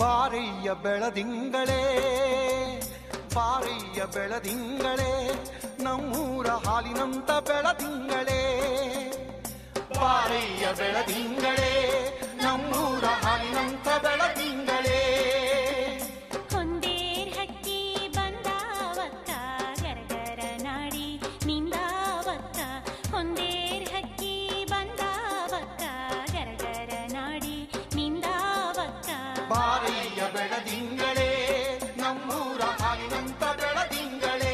ಬಾರಯ್ಯ ಬೆಳದಿಂಗಳೇ ಬಾರಯ್ಯ ಬೆಳದಿಂಗಳೇ ನಮ್ಮೂರ ಹಾಲಿನಂತ ಬೆಳದಿಂಗಳೇ ಬಾರಯ್ಯ ಬೆಳದಿಂಗಳೇ ನಮ್ಮೂರ ಹಾಲಿನಂತ ಬೆಳದಿಂಗಳೇ ಹೊಂದೇರ್ ಹಕ್ಕಿ ಬಂದಾವಕ್ಕ ಗರಗರ ನಾಡಿ ನಿಂದಾವಕ್ಕ ಹೊಂದೇರ್ ಹಕ್ಕಿ ಬಂದಾವಕ್ಕ ಗರಗರ ನಾಡಿ ನಿಂದಾವಕ್ಕ ಬಾರಯ್ಯ ಬೆಳದಿಂಗಳೇ ನಮ್ಮೂರ ಹಾಲಿನಂತ ಬೆಳದಿಂಗಳೇ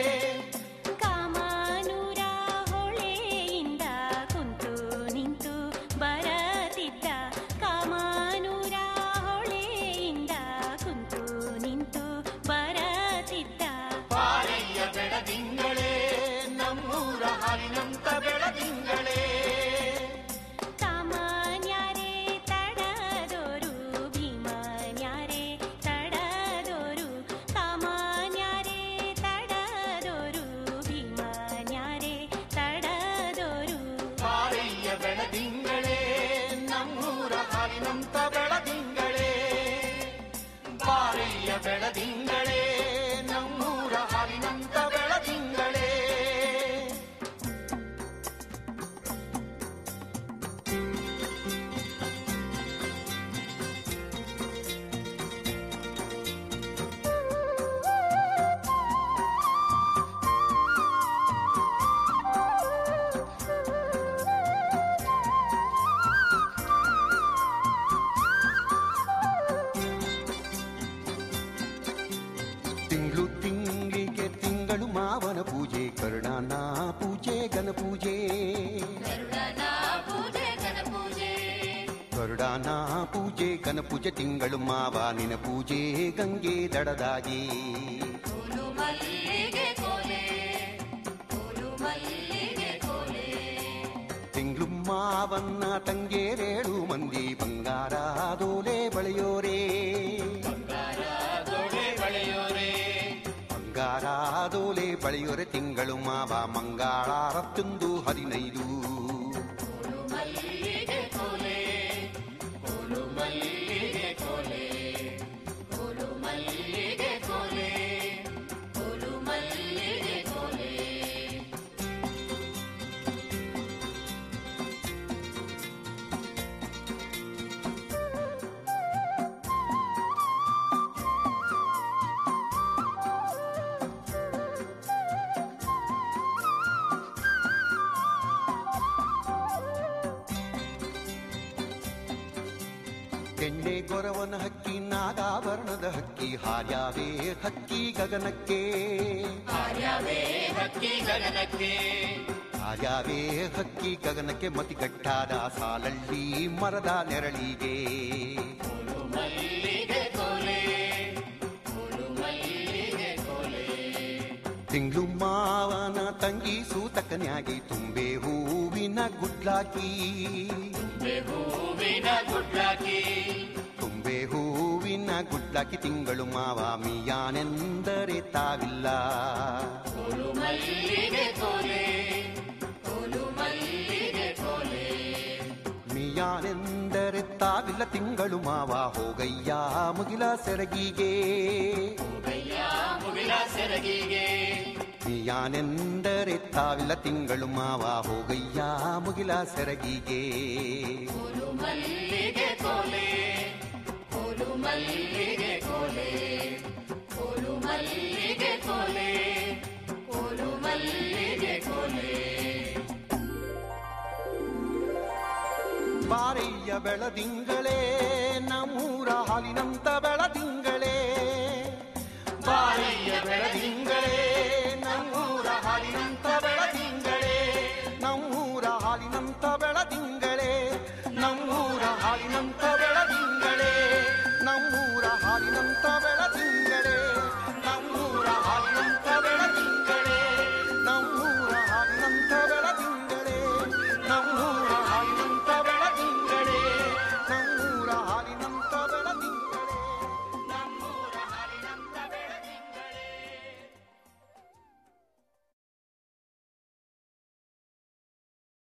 ಕಾಮಾನೂರ ಹೊಳೆಯಿಂದ ಕುಂತು ನಿಂತು ಬರತಿದ್ದ ಕಾಮಾನೂರ ಹೊಳೆಯಿಂದ ಕುಂತು ನಿಂತು ಬರತಿದ್ದ ಬಾರಯ್ಯ ಬೆಳದಿಂಗಳೇ ನಮ್ಮೂರ ಹಾಲಿನಂತ ಬೆಳದಿಂಗಳೇ ಕಾಮಾನ್ಯಾರೇ ತಡದೋರು ಭೀಮನ್ಯಾರೇ ತಡದೋರು ಕಾಮಾನ್ಯಾರೇ ತಡದೋರು ಭೀಮನ್ಯಾರೇ ತಡದೋರು ಬಾರಯ್ಯ ಬೆಳದಿಂಗಳೇ ನಮ್ಮೂರ ಹಾಲಿನಂತ ಬೆಳದಿಂಗಳೇ ಬಾರಯ್ಯ ಬೆಳದಿಂಗಳೇ ನಮ್ಮೂರ ಹಾಲಿನಂತ ಬೆಳದಿಂಗಳೇ ತಿಂಗಳು ತಿಂಗಳಿಗೆ ತಿಂಗಳು ಮಾವನ ಪೂಜೆ ಕರುಣಾನ ಪೂಜೆ ಗಣ ಪೂಜೆ ಕರುಡಾನ ಪೂಜೆ ಗಣ ಪೂಜೆ ತಿಂಗಳು ಮಾವಾನಿನ ಪೂಜೆ ಗಂಗೆ ದಡದಾಗಿ ತಿಂಗಳು ಮಾವನ್ನ ತಂಗೇರೇಳು ಮಂದಿ ಬಂಗಾರ ದೋಲೆ ಬಳೆಯೋರೇ ಬಂಗಾರ ದೋಲೆ ಬಳೆಯೋರೆ ತಿಂಗಳು ಮಾವ ಮಂಗಳಾರತ್ತೊಂದು ಹದಿನೈದು ಎಣ್ಣೆ ಗೊರವನ ಹಕ್ಕಿ ನಾಗಾಭರಣದ ಹಕ್ಕಿ ಹಾರ್ಯಾವೇ ಹಕ್ಕಿ ಗಗನಕ್ಕೆ ಹಾರ್ಯಾವೇ ಹಕ್ಕಿ ಗಗನಕ್ಕೆ ಮತಿಗಟ್ಟಾದ ಸಾಲಳ್ಳಿ ಮರದ ನೆರಳಿಗೆ ತಿಂಗಳು ಮಾವನ ತಂಗಿ ಸೂತಕನ್ಯಾಗಿ ತುಂಬೆ ಹೂವಿನ ಗುಡ್ಲಾಕಿ ತುಂಬೆ ಹೂವಿನ ಗುಡ್ಲಾಕಿ ತಿಂಗಳು ಮಾವ ಮಿಯಾನೆಂದರೆ ತಾವಿಲ್ಲ ಮಿಯಾನೆಂದರೆ ತಾವಿಲ್ಲ ತಿಂಗಳು ಮಾವ ಹೋಗಯ್ಯ ಮುಗಿಲ ಸೆರಗಿಗೆ ಮಿಯಾನೆಂದರೆ ತಾವಿಲ್ಲ ತಿಂಗಳು ಮಾವ ಹೋಗಯ್ಯ ಮುಗಿಲ ಸೆರಗಿಗೆ ಬಾರಯ್ಯ ಬೆಳದಿಂಗಳೇ ನಮ್ಮೂರ ಹಾಲಿನಂತ ಬೆಳದಿಂಗಳೇ ಬಾರಯ್ಯ ಬೆಳದಿಂಗಳೇ